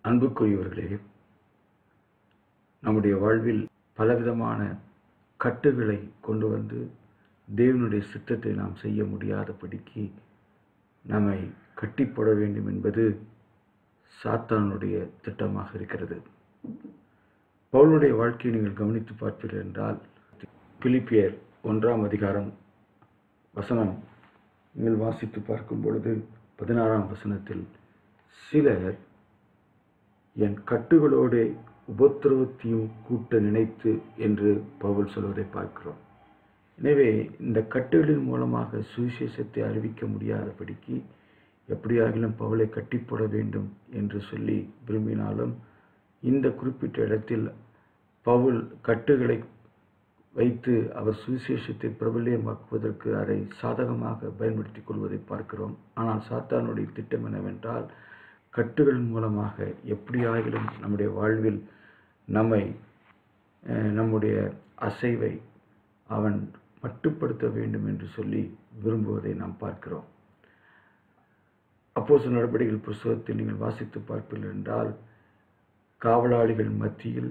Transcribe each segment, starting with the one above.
அன்புக்குரியவர்களே நம்முடைய வாழ்வில் பலவிதமான கட்டுகளை கொண்டு வந்து தேவனுடைய சித்தத்தை நாம் செய்ய முடியாதபடிக்கு நம்மை கட்டிப்போட வேண்டும் என்பது சாத்தானுடைய திட்டமாக இருக்கிறது பவுலுடைய வாழ்க்கையை நீங்கள் கவனித்து பார்ப்பீர்கள் என்றால் பிலிப்பியர் ஒன்றாம் அதிகாரம் வசனம் நீங்கள் வாசித்து பார்க்கும் பொழுது பதினாறாம் வசனத்தில் சிலர் என் கட்டுகளோடு உபத்திரவத்தையும் கூட்ட நினைத்து என்று பவுல் சொல்வதை பார்க்கிறோம் எனவே இந்த கட்டுகளின் மூலமாக சுவிசேஷத்தை அறிவிக்க முடியாதபடிக்கு எப்படியாகிலும் பவுலை கட்டிப்போட வேண்டும் என்று சொல்லி விரும்பினாலும் இந்த குறிப்பிட்ட இடத்தில் பவுல் கட்டுகளை வைத்து அவர் சுவிசேஷத்தை பிரபல்யமாக்குவதற்கு அதை சாதகமாக பயன்படுத்திக் கொள்வதை பார்க்கிறோம் ஆனால் சாத்தானுடைய திட்டம் என்னவென்றால் கட்டுகள் மூலமாக எப்படியாகிலும் நம்முடைய வாழ்வில் நம்மை அஹ், நம்முடைய அசைவை அவன் மட்டுப்படுத்த வேண்டும் என்று சொல்லி விரும்புவதை நாம் பார்க்கிறோம் அப்போஸ் நடவடிக்கைகள் புஸ்தகத்தில் நீங்கள் வாசித்து பார்ப்பீர்கள் என்றால் காவலாளிகள் மத்தியில்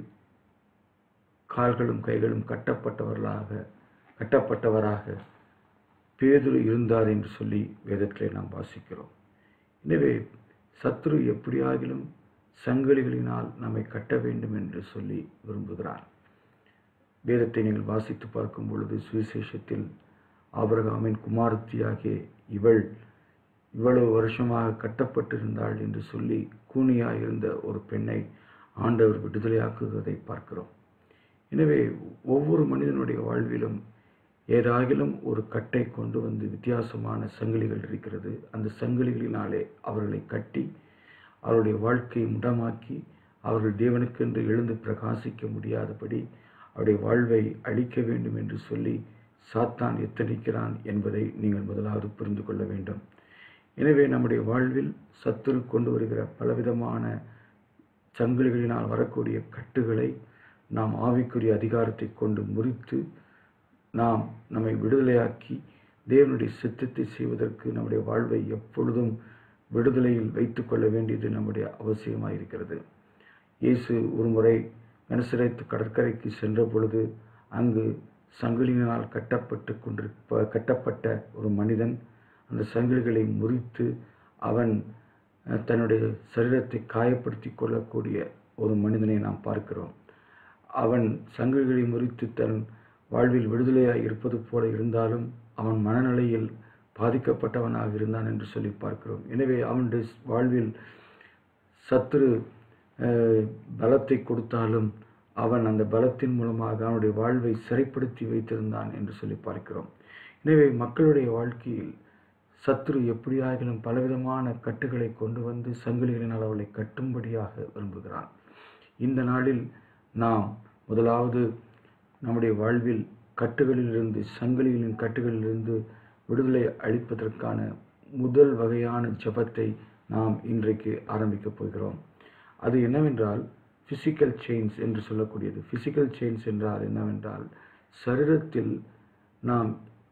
கால்களும் கைகளும் கட்டப்பட்டவர்களாக கட்டப்பட்டவராக பேதுரு இருந்தார் என்று சொல்லி வேதத்திலே நாம் வாசிக்கிறோம் எனவே சத்ரு எப்படியாகிலும் சங்கிலிகளினால் நம்மை கட்ட வேண்டும் என்று சொல்லி விரும்புகிறார் வேதத்தை நீங்கள் வாசித்து பார்க்கும் பொழுது சுவிசேஷத்தில் ஆபிரகாமின் குமாரத்தியாகிய இவள் இவ்வளவு வருஷமாக கட்டப்பட்டிருந்தாள் என்று சொல்லி கூனியாய் இருந்த ஒரு பெண்ணை ஆண்டவர் விடுதலையாக்குவதை பார்க்கிறோம் எனவே ஒவ்வொரு மனிதனுடைய வாழ்விலும் ஏதாகிலும் ஒரு கட்டை கொண்டு வந்து வித்தியாசமான சங்கிலிகள் இருக்கிறது அந்த சங்கிலிகளினாலே அவர்களை கட்டி அவருடைய வாழ்க்கையை முடமாக்கி அவர்கள் தேவனுக்கென்று எழுந்து பிரகாசிக்க முடியாதபடி அவருடைய வாழ்வை அழிக்க வேண்டும் என்று சொல்லி சாத்தான் எத்தனிக்கிறான் என்பதை நீங்கள் முதலாவது புரிந்து கொள்ள வேண்டும் எனவே நம்முடைய வாழ்வில் சத்துரு கொண்டு வருகிற பலவிதமான சங்கிலிகளினால் வரக்கூடிய கட்டுகளை நாம் ஆவிக்குரிய அதிகாரத்தை கொண்டு முறித்து நாம் நம்மை விடுதலையாக்கி தேவனுடைய சித்தத்தை செய்வதற்கு நம்முடைய வாழ்வை எப்பொழுதும் விடுதலையில் வைத்துக் கொள்ள வேண்டியது நம்முடைய அவசியமாயிருக்கிறது இயேசு ஒரு முறை மெனசரேத்து கடற்கரைக்கு சென்ற பொழுது அங்கு சங்கிலியினால் கட்டப்பட்டு கொண்டிருப்ப கட்டப்பட்ட ஒரு மனிதன் அந்த சங்கிலிகளை முறித்து அவன் அஹ், தன்னுடைய சரீரத்தை காயப்படுத்தி கொள்ளக்கூடிய ஒரு மனிதனை நாம் பார்க்கிறோம் அவன் சங்கிலிகளை முறித்து தன் வாழ்வில் விடுதலையாய் இருப்பது போல இருந்தாலும் அவன் மனநிலையில் பாதிக்கப்பட்டவனாக இருந்தான் என்று சொல்லி பார்க்கிறோம் எனவே அவனுடைய வாழ்வில் சத்துரு அஹ், பலத்தை கொடுத்தாலும் அவன் அந்த பலத்தின் மூலமாக அவனுடைய வாழ்வை சிறைப்படுத்தி வைத்திருந்தான் என்று சொல்லி பார்க்கிறோம் எனவே மக்களுடைய வாழ்க்கையில் சத்துரு எப்படியாகிலும் பலவிதமான கட்டுகளை கொண்டு வந்து சங்கிலிகளினால் அவளை கட்டும்படியாக விரும்புகிறான் இந்த நாளில் நாம் முதலாவது நம்முடைய வாழ்வில் கட்டுகளிலிருந்து சங்கிலிகளின் கட்டுகளிலிருந்து விடுதலை அளிப்பதற்கான முதல் வகையான ஜெபத்தை நாம் இன்றைக்கு ஆரம்பிக்கப் போகிறோம் அது என்னவென்றால் பிசிக்கல் செயின்ஸ் என்று சொல்லக்கூடியது பிசிக்கல் செயின்ஸ் என்றால் என்னவென்றால் சரீரத்தில் நாம்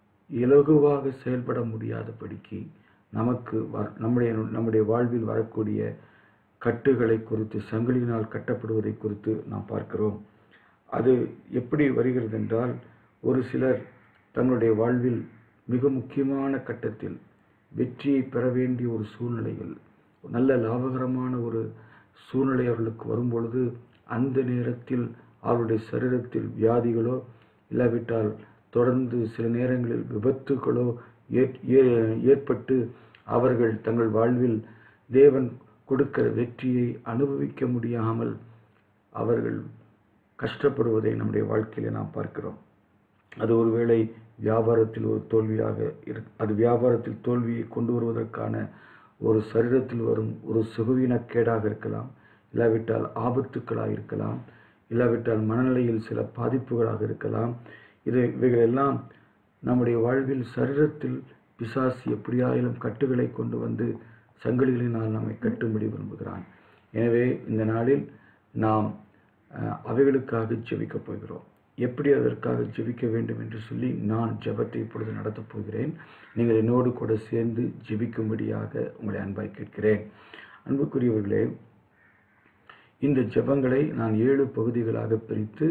இலகுவாக செயல்பட முடியாதபடிக்கு நமக்கு வ நம்முடைய நம்முடைய வாழ்வில் வரக்கூடிய கட்டுகளை குறித்து சங்கிலியினால் கட்டப்படுவதை குறித்து நாம் பார்க்கிறோம் அது எப்படி வருகிறது என்றால் ஒரு சிலர் தங்களுடைய வாழ்வில் மிக முக்கியமான கட்டத்தில் வெற்றியை பெற வேண்டிய ஒரு சூழ்நிலையில் நல்ல லாபகரமான ஒரு சூழ்நிலை அவர்களுக்கு வரும்பொழுது அந்த நேரத்தில் அவருடைய சரீரத்தில் வியாதிகளோ இல்லாவிட்டால் தொடர்ந்து சில நேரங்களில் விபத்துகளோ ஏற்- ஏ- ஏற்பட்டு அவர்கள் தங்கள் வாழ்வில் தேவன் கொடுக்கிற வெற்றியை அனுபவிக்க முடியாமல் அவர்கள் கஷ்டப்படுவதை நம்முடைய வாழ்க்கையில நாம் பார்க்கிறோம் அது ஒருவேளை வியாபாரத்தில் ஒரு தோல்வியாக இரு- அது வியாபாரத்தில் தோல்வியை கொண்டு வருவதற்கான ஒரு சரீரத்தில் வரும் ஒரு சுகவீனக்கேடாக இருக்கலாம் இல்லாவிட்டால் ஆபத்துக்களாக இருக்கலாம் இல்லாவிட்டால் மனநிலையில் சில பாதிப்புகளாக இருக்கலாம் இது இவைகளெல்லாம் நம்முடைய வாழ்வில் சரீரத்தில் பிசாசு எப்படியாயிலும் கட்டுகளை கொண்டு வந்து சங்கிலிகளினால் நம்மை கட்டும்படி விரும்புகிறான் எனவே இந்த நாளில் நாம் அஹ், அவைகளுக்காக ஜெபிக்கப் போகிறோம் எப்படி அதற்காக ஜெபிக்க வேண்டும் என்று சொல்லி நான் ஜெபத்தை இப்பொழுது நடத்தப் போகிறேன் நீங்கள் என்னோடு கூட சேர்ந்து ஜெபிக்கும்படியாக உங்களை அன்பாய் கேட்கிறேன் அன்புக்குரியவர்களே இந்த ஜெபங்களை நான் ஏழு பகுதிகளாக பிரித்து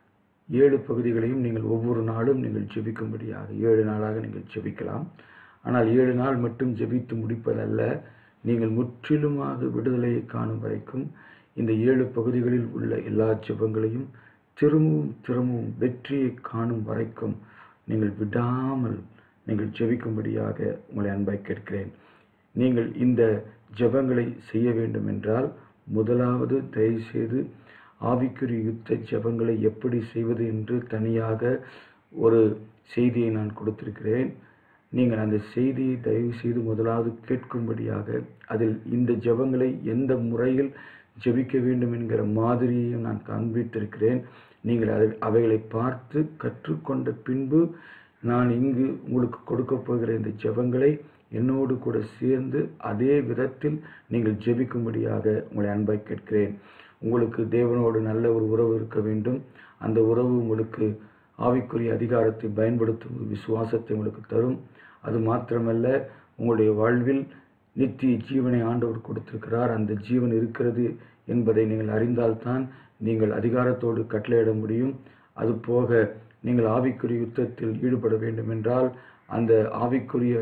ஏழு பகுதிகளையும் நீங்கள் ஒவ்வொரு நாளும் நீங்கள் ஜெபிக்கும்படியாக ஏழு நாளாக நீங்கள் ஜெபிக்கலாம் ஆனால் ஏழு நாள் மட்டும் ஜெபித்து முடிப்பதல்ல நீங்கள் முற்றிலுமாக விடுதலையை காணும் வரைக்கும் இந்த ஏழு பகுதிகளில் உள்ள எல்லா ஜெபங்களையும் திரும்பவும் திரும்பவும் வெற்றியை காணும் வரைக்கும் நீங்கள் விடாமல் நீங்கள் ஜெபிக்கும்படியாக உங்களை அன்பாய் கேட்கிறேன் நீங்கள் இந்த ஜெபங்களை செய்ய வேண்டும் என்றால் முதலாவது தயவுசெய்து ஆவிக்குரிய யுத்த ஜெபங்களை எப்படி செய்வது என்று தனியாக ஒரு செய்தியை நான் கொடுத்திருக்கிறேன் நீங்கள் அந்த செய்தியை தயவு செய்து முதலாவது கேட்கும்படியாக அதில் இந்த ஜெபங்களை எந்த முறையில் ஜெபிக்க வேண்டும் என்கிற மாதிரியையும் நான் காண்பித்திருக்கிறேன் நீங்கள் அதை அவைகளை பார்த்து கற்றுக்கொண்ட பின்பு நான் இங்கு உங்களுக்கு கொடுக்க போகிற இந்த ஜெபங்களை என்னோடு கூட சேர்ந்து அதே விதத்தில் நீங்கள் ஜெபிக்கும்படியாக உங்களை அன்பாய் கேட்கிறேன் உங்களுக்கு தேவனோடு நல்ல ஒரு உறவு இருக்க வேண்டும் அந்த உறவு உங்களுக்கு ஆவிக்குரிய அதிகாரத்தை பயன்படுத்தும் விசுவாசத்தை உங்களுக்கு தரும் அது மாத்திரமல்ல உங்களுடைய வாழ்வில் நித்திய ஜீவனை ஆண்டவர் கொடுத்திருக்கிறார் அந்த ஜீவன் இருக்கிறது என்பதை நீங்கள் அறிந்தால்தான் நீங்கள் அதிகாரத்தோடு கட்டளையிட முடியும் அதுபோக நீங்கள் ஆவிக்குரிய யுத்தத்தில் ஈடுபட வேண்டும் என்றால் அந்த ஆவிக்குரிய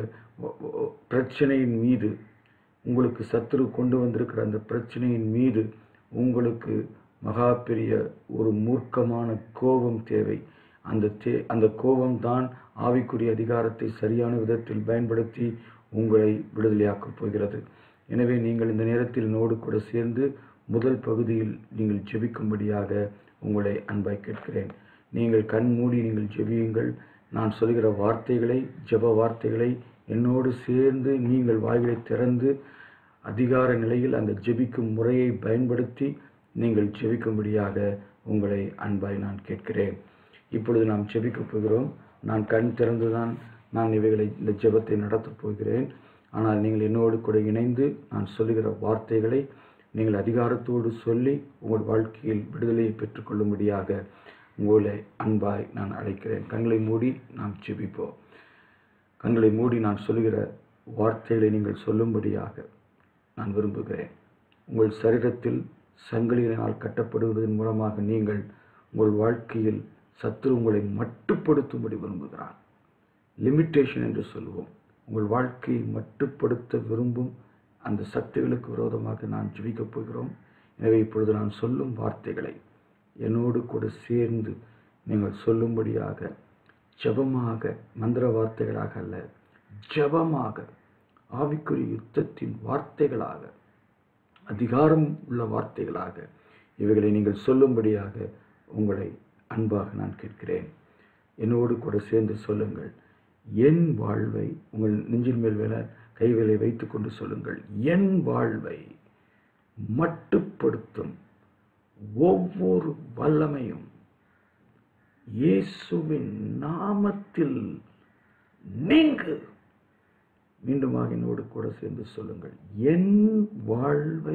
பிரச்சனையின் மீது உங்களுக்கு சத்துரு கொண்டு வந்திருக்கிற அந்த பிரச்சனையின் மீது உங்களுக்கு மகா பெரிய ஒரு மூர்க்கமான கோபம் தேவை அந்த தே அந்த கோபம்தான் ஆவிக்குரிய அதிகாரத்தை சரியான விதத்தில் பயன்படுத்தி உங்களை விடுதலையாக்கப் போகிறது எனவே நீங்கள் இந்த நேரத்தில் நோடு கூட சேர்ந்து முதல் பகுதியில் நீங்கள் ஜெபிக்கும்படியாக உங்களை அன்பாய் கேட்கிறேன் நீங்கள் கண் மூடி நீங்கள் ஜெபியுங்கள் நான் சொல்கிற வார்த்தைகளை ஜெப வார்த்தைகளை என்னோடு சேர்ந்து நீங்கள் வாய்களை திறந்து அதிகார நிலையில் அந்த ஜெபிக்கும் முறையை பயன்படுத்தி நீங்கள் ஜெபிக்கும்படியாக உங்களை அன்பாய் நான் கேட்கிறேன் இப்பொழுது நாம் ஜெபிக்கப் போகிறோம் நான் கண் திறந்துதான் நான் இவைகளை இந்த ஜெபத்தை நடத்தப் போகிறேன் ஆனால் நீங்கள் என்னோடு கூட இணைந்து நான் சொல்லுகிற வார்த்தைகளை நீங்கள் அதிகாரத்தோடு சொல்லி உங்கள் வாழ்க்கையில் விடுதலையை பெற்றுக்கொள்ளும்படியாக உங்களை அன்பாய் நான் அழைக்கிறேன் கண்களை மூடி நாம் ஜெபிப்போம் கண்களை மூடி நான் சொல்லுகிற வார்த்தைகளை நீங்கள் சொல்லும்படியாக நான் விரும்புகிறேன் உங்கள் சரீரத்தில் சங்கிலியினால் கட்டப்படுவதன் மூலமாக நீங்கள் உங்கள் வாழ்க்கையில் சத்துரு உங்களை மட்டுப்படுத்தும்படி விரும்புகிறான் லிமிட்டேஷன் என்று சொல்லுவோம் உங்கள் வாழ்க்கையை மட்டுப்படுத்த விரும்பும் அந்த சக்திகளுக்கு விரோதமாக நான் ஜெபிக்கப் போகிறோம் எனவே இப்பொழுது நான் சொல்லும் வார்த்தைகளை என்னோடு கூட சேர்ந்து நீங்கள் சொல்லும்படியாக ஜபமாக மந்திர வார்த்தைகளாக அல்ல ஜபமாக ஆவிக்குரிய யுத்தத்தின் வார்த்தைகளாக அதிகாரம் உள்ள வார்த்தைகளாக இவைகளை நீங்கள் சொல்லும்படியாக உங்களை அன்பாக நான் கேட்கிறேன் என்னோடு கூட சேர்ந்து சொல்லுங்கள் என் வாழ்வை உங்கள் நெஞ்சின் மேல் வேலை கைகளை வைத்துக்கொண்டு சொல்லுங்கள் என் வாழ்வை மட்டுப்படுத்தும் ஒவ்வொரு வல்லமையும் இயேசுவின் நாமத்தில் நீங்கு மீண்டுமாக என்னோடு கூட சேர்ந்து சொல்லுங்கள் என் வாழ்வை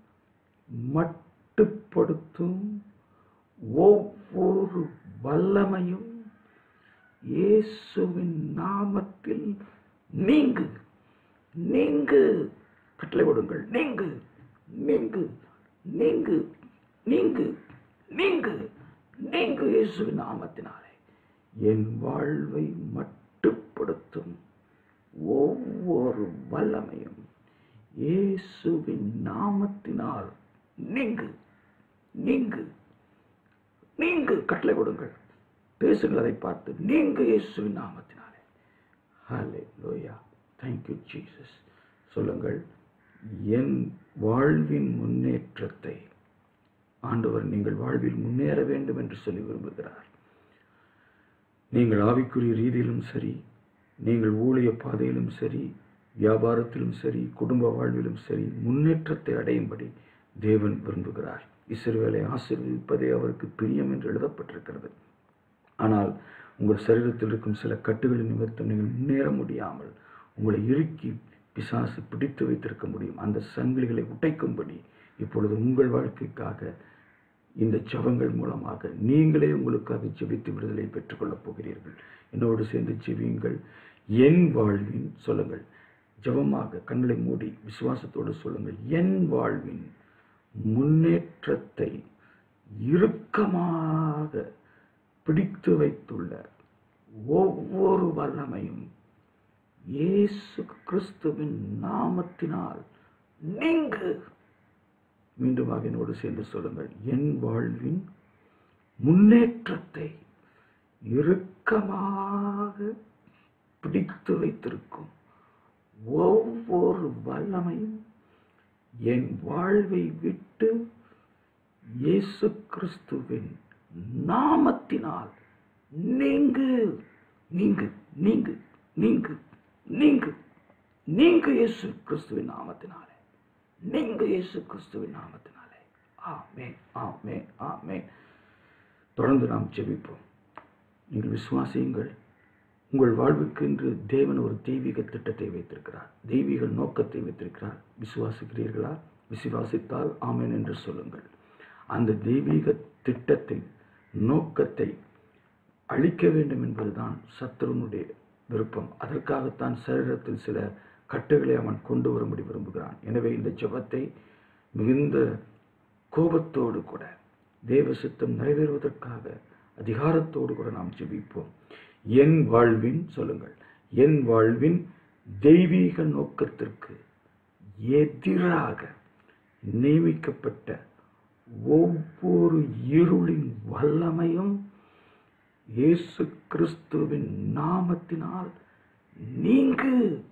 மட்டுப்படுத்தும் ஒவ்வொரு வல்லமையும் இயேசுவின் நாமத்தில் நீங்கு நீங்கு கட்டளை கொடுங்கள் நீங்கு நீங்கு நீங்கு நீங்கு நீங்கு நீங்கு இயேசுவின் நாமத்தினாலே என் வாழ்வை மட்டுப்படுத்தும் ஒவ்வொரு வல்லமையும் இயேசுவின் நாமத்தினால் நீங்கு நீங்கு நீங்கு கட்டளை கொடுங்கள் பேசுங்கள் அதை பார்த்து நீங்க இயேசுவின் நாமத்தினாலே ஹலே லோயா தேங்க்யூ ஜீசஸ் சொல்லுங்கள் என் வாழ்வின் முன்னேற்றத்தை ஆண்டவர் நீங்கள் வாழ்வில் முன்னேற வேண்டும் என்று சொல்லி விரும்புகிறார் நீங்கள் ஆவிக்குரிய ரீதியிலும் சரி நீங்கள் ஊழிய பாதையிலும் சரி வியாபாரத்திலும் சரி குடும்ப வாழ்விலும் சரி முன்னேற்றத்தை அடையும்படி தேவன் விரும்புகிறார் இஸ்ரவேலை ஆசீர்வதிப்பதே அவருக்கு பிரியம் என்று எழுதப்பட்டிருக்கிறது ஆனால் உங்கள் சரீரத்தில் இருக்கும் சில கட்டுகளின் நிமித்தம் நீங்கள் முன்னேற முடியாமல் உங்களை இறுக்கி பிசாசு பிடித்து வைத்திருக்க முடியும் அந்த சங்கிலிகளை உடைக்கும்படி இப்பொழுது உங்கள் வாழ்க்கைக்காக இந்த ஜபங்கள் மூலமாக நீங்களே உங்களுக்காக ஜெபித்து விடுதலை பெற்றுக்கொள்ளப் போகிறீர்கள் என்னோடு சேர்ந்து ஜெபியுங்கள் என் வாழ்வின் சொல்லுங்கள் ஜபமாக கண்களை மூடி விசுவாசத்தோடு சொல்லுங்கள் என் வாழ்வின் முன்னேற்றத்தை இறுக்கமாக பிடித்து வைத்துள்ள ஒவ்வொரு வல்லமையும் இயேசு கிறிஸ்துவின் நாமத்தினால் நீங்கு மீண்டுமாக என்னோடு சேர்ந்து சொல்லுங்கள் என் வாழ்வின் முன்னேற்றத்தை இறுக்கமாக பிடித்து வைத்திருக்கும் ஒவ்வொரு வல்லமையும் என் வாழ்வை விட்டு இயேசு கிறிஸ்துவின் நாமத்தினால் நீங்கு நீங்கு நீங்கு நீங்கு நீங்கு நீங்கு இயேசு கிறிஸ்துவின் நாமத்தினாலே நீங்கு இயேசு கிறிஸ்துவின் நாமத்தினாலே ஆமே ஆமே ஆமே தொடர்ந்து நாம் ஜெபிப்போம் நீங்கள் விசுவாசியுங்கள் உங்கள் வாழ்வுக்கு என்று தேவன் ஒரு தெய்வீக திட்டத்தை வைத்திருக்கிறார் தெய்வீக நோக்கத்தை வைத்திருக்கிறார் விசுவாசிக்கிறீர்களா விசுவாசித்தால் ஆமேன் என்று சொல்லுங்கள் அந்த தெய்வீக திட்டத்தை நோக்கத்தை அழிக்க வேண்டும் என்பதுதான் சத்ருனுடைய விருப்பம் அதற்காகத்தான் சரீரத்தில் சில கட்டுகளை அவன் கொண்டு வரும்படி விரும்புகிறான் எனவே இந்த ஜெபத்தை மிகுந்த கோபத்தோடு கூட தேவ சித்தம் நிறைவேறுவதற்காக அதிகாரத்தோடு கூட நாம் ஜெபிப்போம் என் வாழ்வின் சொல்லுங்கள் என் வாழ்வின் தெய்வீக நோக்கத்திற்கு எதிராக நியமிக்கப்பட்ட ஒவ்வொரு இருளின் வல்லமையும் இயேசு கிறிஸ்துவின் நாமத்தினால் நீங்கு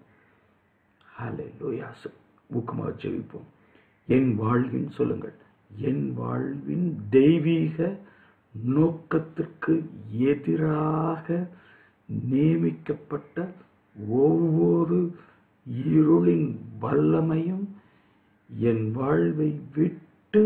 ஹalleluya ஊக்கமாக ஜெபிப்போம் என் வாழ்வின் சொல்லுங்கள் என் வாழ்வின் தெய்வீக நோக்கத்திற்கு எதிராக நியமிக்கப்பட்ட ஒவ்வொரு இருளின் வல்லமையும் என் வாழ்வை விட்டு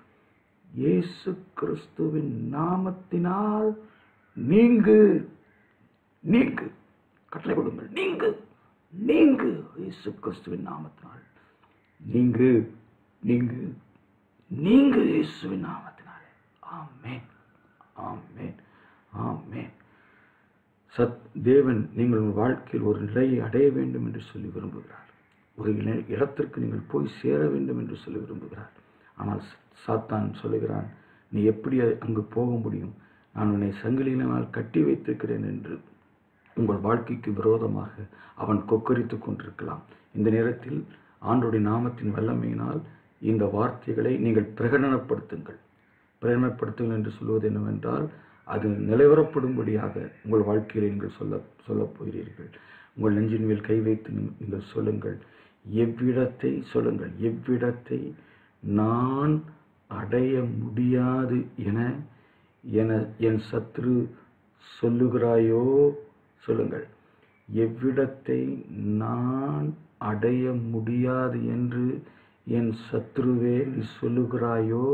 இயேசு கிறிஸ்துவின் நாமத்தினால் நீங்கு நீங்கு கட்டளை கொடுங்கள் நீங்கு நீங்கு இயேசு கிறிஸ்துவின் நாமத்தினால் நீங்கு நீங்கு நீங்கு இயேசுவின் நாமத்தினாலே ஆமென் ஆமென் ஆமென் சத் தேவன் நீங்கள் உங்கள் வாழ்க்கையில் ஒரு நிலையை அடைய வேண்டும் என்று சொல்லி விரும்புகிறார் ஒரு இல- இடத்திற்கு நீங்கள் போய் சேர வேண்டும் என்று சொல்லி விரும்புகிறார் ஆனால் ச- சாத்தான் சொல்லுகிறான் நீ எப்படி அ- அங்கு போக முடியும் நான் உன்னை சங்கிலியினால் கட்டி வைத்திருக்கிறேன் என்று உங்கள் வாழ்க்கைக்கு விரோதமாக அவன் கொக்கரித்துக் கொண்டிருக்கலாம் இந்த நேரத்தில் ஆண்டோடைய நாமத்தின் வல்லமையினால் இந்த வார்த்தைகளை நீங்கள் பிரகடனப்படுத்துங்கள் பிரகடனப்படுத்துங்கள் என்று சொல்வது என்னவென்றால் அது நிலைவரப்படும்படியாக உங்கள் வாழ்க்கையில் நீங்கள் சொல்ல சொல்லப் போகிறீர்கள் உங்கள் நெஞ்சின் மேல் கை வைத்து நீ- நீங்கள் சொல்லுங்கள் எவ்விடத்தை சொல்லுங்கள் எவ்விடத்தை நான் அடைய முடியாது என என என் சத்ரு சொல்லுகிறாயோ சொல்லுங்கள் எவ்விடத்தை நான் அடைய முடியாது என்று என் சத்ருவே நீ சொல்லுகிறாயோ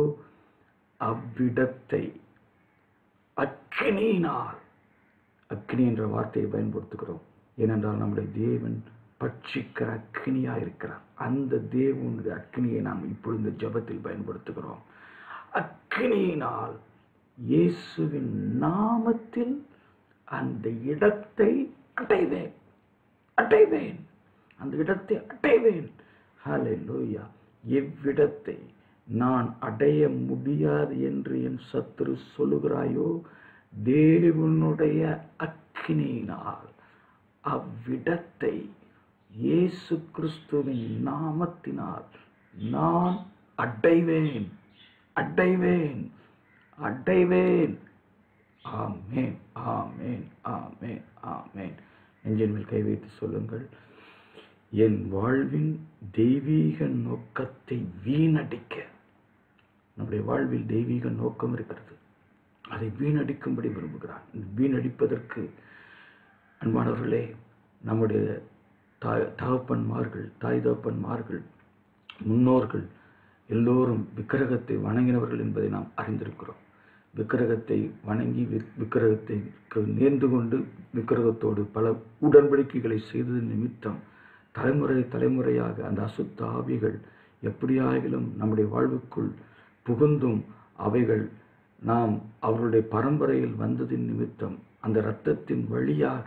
அவ்விடத்தை அக்கினியினால் அக்னி என்ற வார்த்தையை பயன்படுத்துகிறோம் ஏனென்றால் நம்முடைய தேவன் பட்சிக்கிற அக்னியா இருக்கிறார் அந்த தேவனுடைய அக்னியை நாம் இப்பொழுது இந்த ஜெபத்தில் பயன்படுத்துகிறோம் அக்னியினால் இயேசுவின் நாமத்தில் அந்த இடத்தை அடைவேன் அடைவேன் அந்த இடத்தை அடைவேன் ஹalleluya எவ்விடத்தை நான் அடைய முடியாது என்று என் சத்துரு சொல்லுகிறாயோ தேவனுடைய அக்கினியினால் அவ்விடத்தை இயேசு கிறிஸ்துவின் நாமத்தினால் நான் அடைவேன் அடைவேன் அடைவேன் ஆமேன் ஆமேன் ஆமேன் ஆமேன் நெஞ்சின் மேல் கை வைத்து சொல்லுங்கள் என் வாழ்வின் தெய்வீக நோக்கத்தை வீணடிக்க நம்முடைய வாழ்வில் தெய்வீக நோக்கம் இருக்கிறது அதை வீணடிக்கும்படி விரும்புகிறான் வீணடிப்பதற்கு அன்பானவர்களே நம்முடைய தாய் தகப்பன்மார்கள் தாய் தகப்பன்மார்கள் முன்னோர்கள் எல்லோரும் விக்கிரகத்தை வணங்கினவர்கள் என்பதை நாம் அறிந்திருக்கிறோம் விக்கிரகத்தை வணங்கி வி- விக்கிரகத்தை க- நேர்ந்து கொண்டு விக்கிரகத்தோடு பல உடன்படிக்கைகளை செய்தது நிமித்தம் தலைமுறை தலைமுறையாக அந்த அசுத்த ஆவிகள் எப்படியாகிலும் நம்முடைய வாழ்வுக்குள் புகுந்தும் அவைகள் நாம் அவருடைய பரம்பரையில் வந்ததின் நிமித்தம் அந்த இரத்தத்தின் வழியாக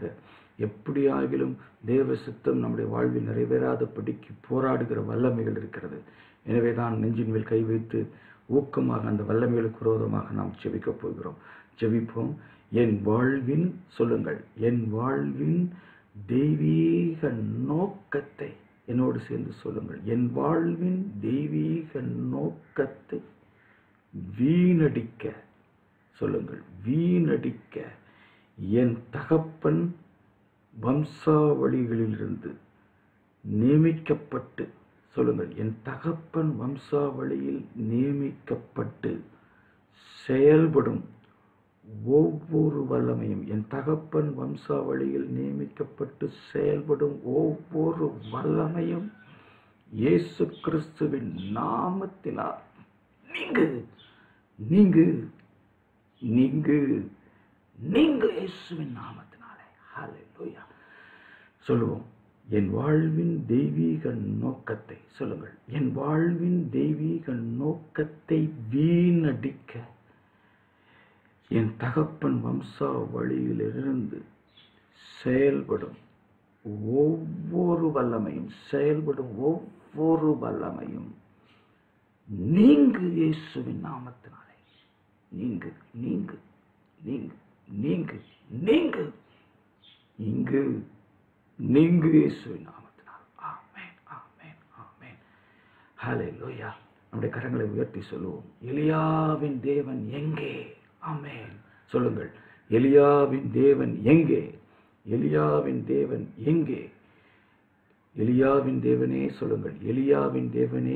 எப்படியாகிலும் தேவ சித்தம் நம்முடைய வாழ்வில் நிறைவேறாதபடிக்கு போராடுகிற வல்லமைகள் இருக்கிறது எனவே தான் நெஞ்சின் மேல் கை வைத்து ஊக்கமாக அந்த வல்லமைகளுக்கு விரோதமாக நாம் ஜெபிக்கப் போகிறோம் ஜெபிப்போம் என் வாழ்வின் சொல்லுங்கள் என் வாழ்வின் தெய்வீக நோக்கத்தை என்னோடு சேர்ந்து சொல்லுங்கள் என் வாழ்வின் தெய்வீக நோக்கத்தை வீணடிக்க சொல்லுங்கள் வீணடிக்க என் தகப்பன் வம்சாவளிகளிலிருந்து நியமிக்கப்பட்டு சொல்லுங்கள் என் தகப்பன் வம்சாவளியில் நியமிக்கப்பட்டு செயல்படும் ஒவ்வொரு வல்லமையும் என் தகப்பன் வம்சாவளியில் நியமிக்கப்பட்டு செயல்படும் ஒவ்வொரு வல்லமையும் இயேசு கிறிஸ்துவின் நாமத்தினால் நீங்கு நீங்கு நீங்கு நீங்கு இயேசுவின் நாமத்தினாலே ஹalleluya சொல்லுவோம் என் வாழ்வின் தெய்வீக நோக்கத்தை சொல்லுங்கள் என் வாழ்வின் தெய்வீக நோக்கத்தை வீணடிக்க என் தகப்பன் வம்சா வழியிலிருந்து செயல்படும் ஒவ்வொரு வல்லமையும் செயல்படும் ஒவ்வொரு வல்லமையும் நீங்கு இயேசுவின் நாமத்தினாலே நீங்கு நீங்கு நீங்கு நீங்கு நீங்கு இங்கு நீங்கு இயேசுவின் நாமத்தினால் ஆமென் ஆமென் ஆமென் ஹalleluya நம்முடைய கரங்களை உயர்த்தி சொல்லுவோம் எலியாவின் தேவன் எங்கே ஆமென் சொல்லுங்கள் எலியாவின் தேவன் எங்கே எலியாவின் தேவன் எங்கே எலியாவின் தேவனே சொல்லுங்கள் எலியாவின் தேவனே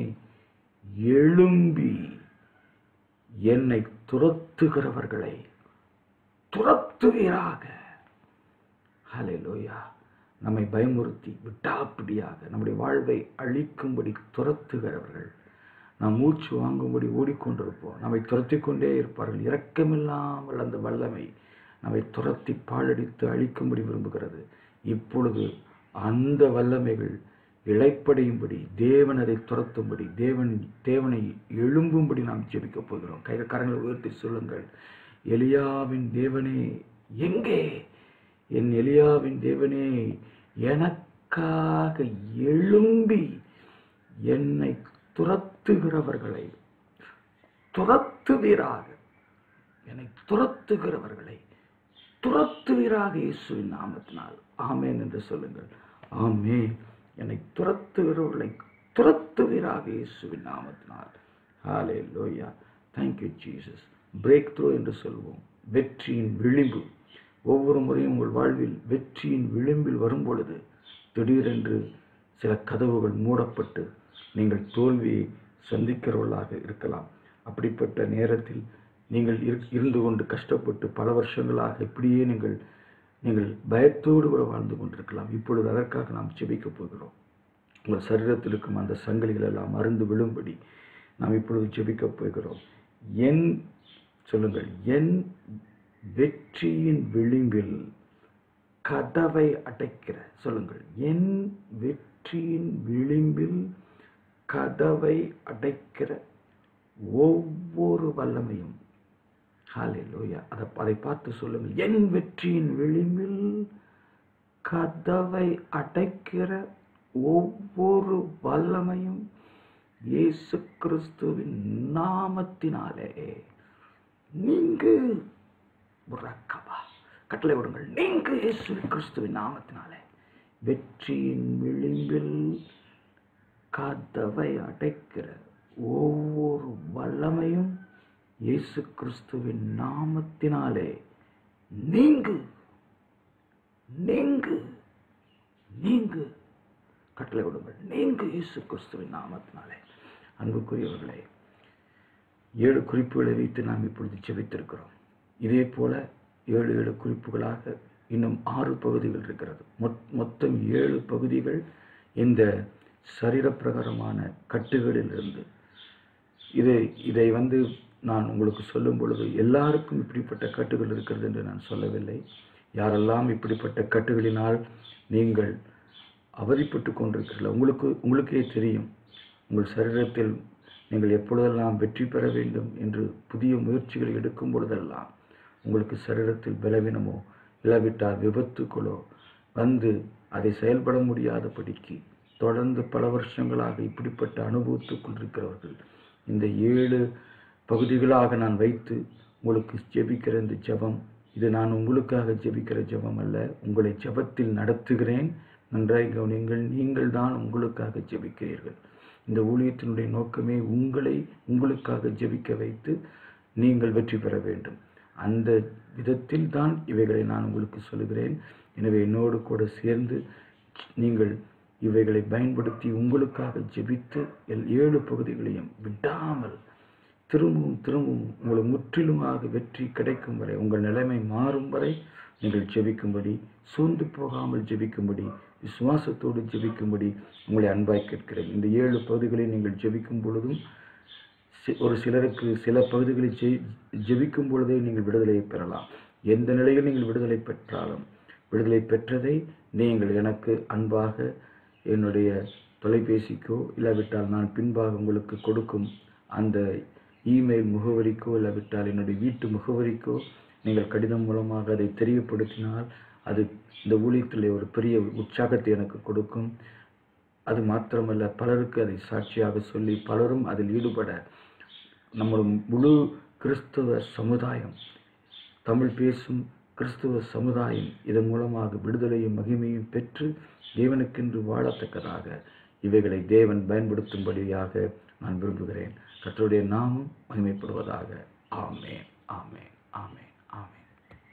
எழும்பி என்னை துரத்துகிறவர்களை துரத்துவீராக ஹalleluya நம்மை பயமுறுத்தி விட்டாப்பிடியாக நம்முடைய வாழ்வை அழிக்கும்படி துரத்துகிறவர்கள் நாம் மூச்சு வாங்கும்படி ஓடிக்கொண்டிருப்போம் நம்மை துரத்தி கொண்டே இருப்பார்கள் இரக்கமில்லாமல் அந்த வல்லமை நம்மை துரத்தி பாழடித்து அழிக்கும்படி விரும்புகிறது இப்பொழுது அந்த வல்லமைகள் இழைப்படையும்படி தேவன் அதை துரத்தும்படி தேவன் தேவனை எழும்பும்படி நாம் ஜெபிக்கப் போகிறோம் கை கரங்களை உயர்த்தி சொல்லுங்கள் எலியாவின் தேவனே எங்கே என் எலியாவின் தேவனே எனக்காக எழும்பி என்னை துரத்துகிறவர்களை துரத்துவீராக என்னை துரத்துகிறவர்களை துரத்துவீராக இயேசுவின் நாமத்தினால் ஆமேன் என்று சொல்லுங்கள் ஆமே என்னை துரத்துகிறவர்களை துரத்துவீராக இயேசுவின் நாமத்தினால் ஹாலே லோயா தேங்க்யூ ஜீசஸ் பிரேக் த்ரூ என்று சொல்வோம் வெற்றியின் விளிம்பு ஒவ்வொரு முறையும் உங்கள் வாழ்வில் வெற்றியின் விளிம்பில் வரும் பொழுது திடீரென்று சில கதவுகள் மூடப்பட்டு நீங்கள் தோல்வியை சந்திக்கிறவர்களாக இருக்கலாம் அப்படிப்பட்ட நேரத்தில் நீங்கள் இரு- இருந்து கொண்டு கஷ்டப்பட்டு பல வருஷங்களாக இப்படியே நீங்கள் நீங்கள் பயத்தோடு கூட வாழ்ந்து கொண்டிருக்கலாம் இப்பொழுது அதற்காக நாம் ஜெபிக்கப் போகிறோம் உங்கள் சரீரத்தில் இருக்கும் அந்த சங்கிலிகள் எல்லாம் அருந்து விழும்படி நாம் இப்பொழுது ஜெபிக்கப் போகிறோம் என் சொல்லுங்கள் என் வெற்றியின் விளிம்பில் கதவை அடைக்கிற சொல்லுங்கள் என் வெற்றியின் விளிம்பில் கதவை அடைக்கிற ஒவ்வொரு வல்லமையும் ஹalleluya அதை அதை பார்த்து சொல்லுங்கள் என் வெற்றியின் விளிம்பில் கதவை அடைக்கிற ஒவ்வொரு வல்லமையும் இயேசு கிறிஸ்துவின் நாமத்தினாலே நீங்கு உறக்கவா கட்டளை விடுங்கள் நீங்கு இயேசு கிறிஸ்துவின் நாமத்தினாலே வெற்றியின் விளிம்பில் கதவை அடைக்கிற ஒவ்வொரு வல்லமையும் இயேசு கிறிஸ்துவின் நாமத்தினாலே நீங்கு நீங்கு நீங்கு கட்டளை விடுங்கள் நீங்கு இயேசு கிறிஸ்துவின் நாமத்தினாலே அன்புக்குரியவர்களே ஏழு குறிப்புகளை வைத்து நாம் இப்பொழுது ஜெபித்திருக்கிறோம் இதே போல ஏழு ஏழு குறிப்புகளாக இன்னும் ஆறு பகுதிகள் இருக்கிறது மொத்- மொத்தம் ஏழு பகுதிகள் இந்த சரீரப்பிரகாரமான கட்டுகளிலிருந்து இது இதை வந்து நான் உங்களுக்கு சொல்லும் பொழுது எல்லாருக்கும் இப்படிப்பட்ட கட்டுகள் இருக்கிறது என்று நான் சொல்லவில்லை யாரெல்லாம் இப்படிப்பட்ட கட்டுகளினால் நீங்கள் அவதிப்பட்டு கொண்டிருக்கிறீர்கள் உங்களுக்கு உங்களுக்கே தெரியும் உங்கள் சரீரத்தில் நீங்கள் எப்பொழுதெல்லாம் வெற்றி பெற வேண்டும் என்று புதிய முயற்சிகளை எடுக்கும் பொழுதெல்லாம் உங்களுக்கு சரீரத்தில் பலவீனமோ இல்லாவிட்டால் விபத்துக்களோ வந்து அதை செயல்பட முடியாதபடிக்கு தொடர்ந்து பல வருஷங்களாக இப்படிப்பட்ட அனுபவத்துக்குள் இருக்கிறவர்கள் இந்த ஏழு பகுதிகளாக நான் வைத்து உங்களுக்கு ஜெபிக்கிற இந்த ஜெபம் இது நான் உங்களுக்காக ஜெபிக்கிற ஜெபம் அல்ல உங்களை ஜெபத்தில் நடத்துகிறேன் நன்றாய் கவனியுங்கள் நீங்கள் தான் உங்களுக்காக ஜெபிக்கிறீர்கள் இந்த ஊழியத்தினுடைய நோக்கமே உங்களை உங்களுக்காக ஜெபிக்க வைத்து நீங்கள் வெற்றி பெற வேண்டும் அந்த விதத்தில் தான் இவைகளை நான் உங்களுக்கு சொல்கிறேன் எனவே என்னோடு கூட சேர்ந்து நீங்கள் இவைகளை பயன்படுத்தி உங்களுக்காக ஜெபித்து எல் ஏழு பகுதிகளையும் விடாமல் திரும்பவும் திரும்பவும் உங்களை முற்றிலுமாக வெற்றி கிடைக்கும் வரை உங்கள் நிலைமை மாறும் வரை நீங்கள் ஜெபிக்கும்படி சோர்ந்து போகாமல் ஜெபிக்கும்படி விசுவாசத்தோடு ஜெபிக்கும்படி உங்களை அன்பாய் கேட்கிறேன் இந்த ஏழு பகுதிகளை நீங்கள் ஜெபிக்கும் பொழுதும் சி- ஒரு சிலருக்கு சில பகுதிகளில் ஜெய் ஜெபிக்கும் பொழுதே நீங்கள் விடுதலையை பெறலாம் எந்த நிலையில் நீங்கள் விடுதலை பெற்றாலும் விடுதலை பெற்றதை நீங்கள் எனக்கு அன்பாக என்னுடைய தொலைபேசிக்கோ இல்லாவிட்டால் நான் பின்பாக உங்களுக்கு கொடுக்கும் அந்த இமெயில் முகவரிக்கோ இல்லாவிட்டால் என்னுடைய வீட்டு முகவரிக்கோ நீங்கள் கடிதம் மூலமாக அதை தெரியப்படுத்தினால் அது இந்த ஊழியத்தில் ஒரு பெரிய உற்சாகத்தை எனக்கு கொடுக்கும் அது மாத்திரமல்ல பலருக்கு அதை சாட்சியாக சொல்லி பலரும் அதில் ஈடுபட நம்முடைய முழு கிறிஸ்துவ சமுதாயம் தமிழ் பேசும் கிறிஸ்துவ சமுதாயம் இதன் மூலமாக விடுதலையும் மகிமையும் பெற்று தேவனுக்கென்று வாழத்தக்கதாக இவைகளை தேவன் பயன்படுத்தும்படியாக நான் விரும்புகிறேன் கர்த்தருடைய நாமம் மகிமைப்படுவதாக ஆமென் ஆமென் ஆமென் ஆமென்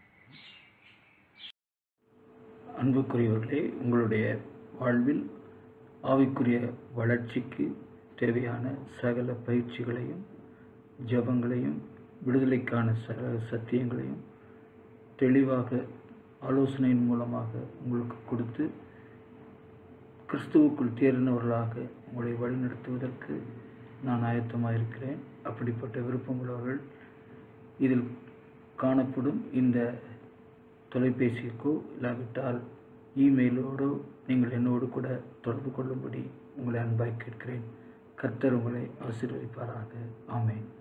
அன்புக்குரியவர்களே உங்களுடைய வாழ்வில் ஆவிக்குரிய வளர்ச்சிக்கு தேவையான சகல பயிற்சிகளையும் ஜெபங்களையும் விடுதலைக்கான சகல சத்தியங்களையும் தெளிவாக ஆலோசனையின் மூலமாக உங்களுக்கு கொடுத்து கிறிஸ்துவுக்குள் தேறினவர்களாக உங்களை வழிநடத்துவதற்கு நான் ஆயத்தமாக இருக்கிறேன் அப்படிப்பட்ட விருப்பமுள்ளவர்கள் இதில் காணப்படும் இந்த தொலைபேசிக்கோ இல்லாவிட்டால் இமெயிலோடோ நீங்கள் என்னோடு கூட தொடர்பு கொள்ளும்படி உங்களை அன்பாய் கேட்கிறேன் கர்த்தர் உங்களை ஆசீர்வதிப்பாராக ஆமென்